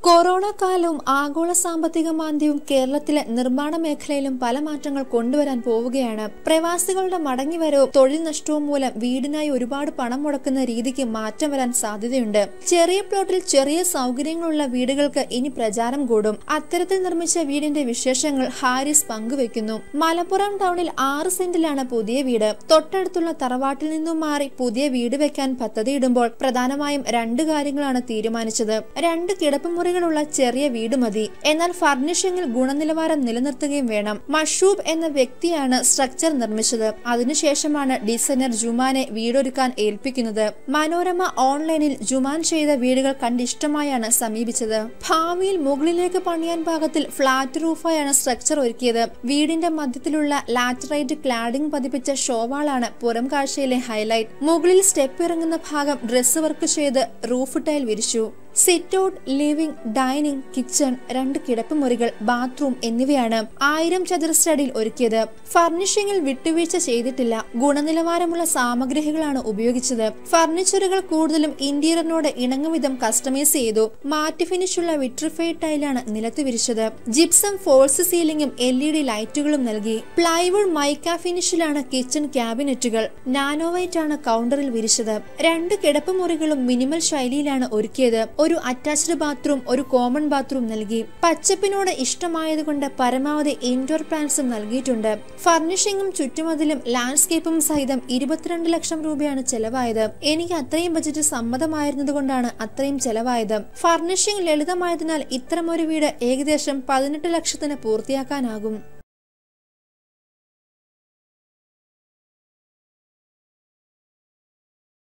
corona കാലവും ആഗോള സാമ്പത്തിക മാന്ദ്യവും കേരളത്തിലെ നിർമ്മാണ മേഖലയിലും പല മാറ്റങ്ങൾ കൊണ്ടുവരാൻ പോവുകയാണ് പ്രവാസികളുടെ മടങ്ങിവരവും തൊഴിൽ നഷ്ടവും മൂലം വീടിനായി ഒരുപാട് പണം മുടക്കുന്ന രീതിക്ക് മാറ്റം വരാൻ സാധ്യതയുണ്ട് ചെറിയ പ്ലോട്ടിൽ ചെറിയ സൗകര്യങ്ങളുള്ള വീടുകൾക്ക് ഇനി പ്രചാരം കൂടും അത്തരത്തിൽ നിർമ്മിച്ച വീടിന്റെ വിശേഷങ്ങൾ ഹാരിസ് പങ്കുവെക്കുന്നു മലപ്പുറം ടൗണിൽ ആറ് സെന്റിലാണ് പുതിയ വീട് തൊട്ടടുത്തുള്ള തറവാട്ടിൽ നിന്നും മാറി പുതിയ വീട് വെക്കാൻ പദ്ധതിയിടുമ്പോൾ പ്രധാനമായും രണ്ട് കാര്യങ്ങളാണ് തീരുമാനിച്ചത് രണ്ട് കിടപ്പുമുറികളുള്ള ചെറിയ വീട് മതി എന്നാൽ ഫർണിഷിംഗിൽ ഗുണനിലവാരം നിലനിർത്തുകയും വേണം മഷൂബ് എന്ന വ്യക്തിയാണ് സ്ട്രക്ചർ നിർമ്മിച്ചത് അതിനുശേഷമാണ് ഡിസൈനർ ജുമാനെ വീടൊരുക്കാൻ ഏൽപ്പിക്കുന്നത് മനോരമ ഓൺലൈനിൽ ജുമാൻ ചെയ്ത വീടുകൾ കണ്ടിഷ്ടമായാണ് സമീപിച്ചത് ഭാവിയിൽ മുകളിലേക്ക് പണിയാൻ പാകത്തിൽ ഫ്ലാറ്റ് റൂഫായാണ് സ്ട്രക്ചർ ഒരുക്കിയത് വീടിന്റെ മധ്യത്തിലുള്ള ലാറ്ററൈറ്റ് ക്ലാഡിംഗ് പതിപ്പിച്ച ഷോവാളാണ് പുറം കാഴ്ചയിലെ ഹൈലൈറ്റ് മുകളിൽ സ്റ്റെപ്പ് ഇറങ്ങുന്ന ഭാഗം ഡ്രസ് വർക്ക് ചെയ്ത് റൂഫ് ടൈൽ വിരിച്ചു sit out living dining kitchen രണ്ട് കിടപ്പുമുറികൾ ബാത്റൂം എന്നിവയാണ് ആയിരം ചതുരശ്ര അടിയിൽ ഒരുക്കിയത് ഫർണിഷിംഗിൽ വിട്ടുവീഴ്ച ചെയ്തിട്ടില്ല ഗുണനിലവാരമുള്ള സാമഗ്രികളാണ് ഉപയോഗിച്ചത് ഫർണിച്ചറുകൾ കൂടുതലും ഇന്റീരിയറിനോട് ഇണങ്ങും വിധം കസ്റ്റമൈസ് ചെയ്തു മാറ്റ് ഫിനിഷുള്ള വിട്രിഫൈഡ് ടൈലാണ് നിലത്ത് വിരിച്ചത് ജിപ്സം ഫോൾസ് സീലിംഗും എൽ ഇ ഡി ലൈറ്റുകളും നൽകി പ്ലൈവുഡ് മൈക്ക ഫിനിഷിലാണ് കിച്ചൺ ക്യാബിനറ്റുകൾ നാനോവൈറ്റ് ആണ് കൗണ്ടറിൽ വിരിച്ചത് രണ്ട് കിടപ്പുമുറികളും മിനിമൽ ശൈലിയിലാണ് ഒരുക്കിയത് ഒരു അറ്റാച്ച്ഡ് ബാത്റൂം ഒരു കോമൺ ബാത്റൂം നൽകി പച്ചപ്പിനോട് ഇഷ്ടമായതുകൊണ്ട് പരമാവധി ഇൻഡോർ പ്ലാന്റ്സും നൽകിയിട്ടുണ്ട് ഫർണിഷിംഗും ചുറ്റുമതിലും ലാൻഡ്സ്കേപ്പും സഹിതം ഇരുപത്തിരണ്ട് ലക്ഷം രൂപയാണ് ചെലവായത് എനിക്ക് അത്രയും ബജറ്റ് സമ്മതമായിരുന്നതുകൊണ്ടാണ് അത്രയും ചെലവായത് ഫർണിഷിംഗ് ലളിതമായതിനാൽ ഇത്തരമൊരു വീട് ഏകദേശം പതിനെട്ട് ലക്ഷത്തിന് പൂർത്തിയാക്കാനാകും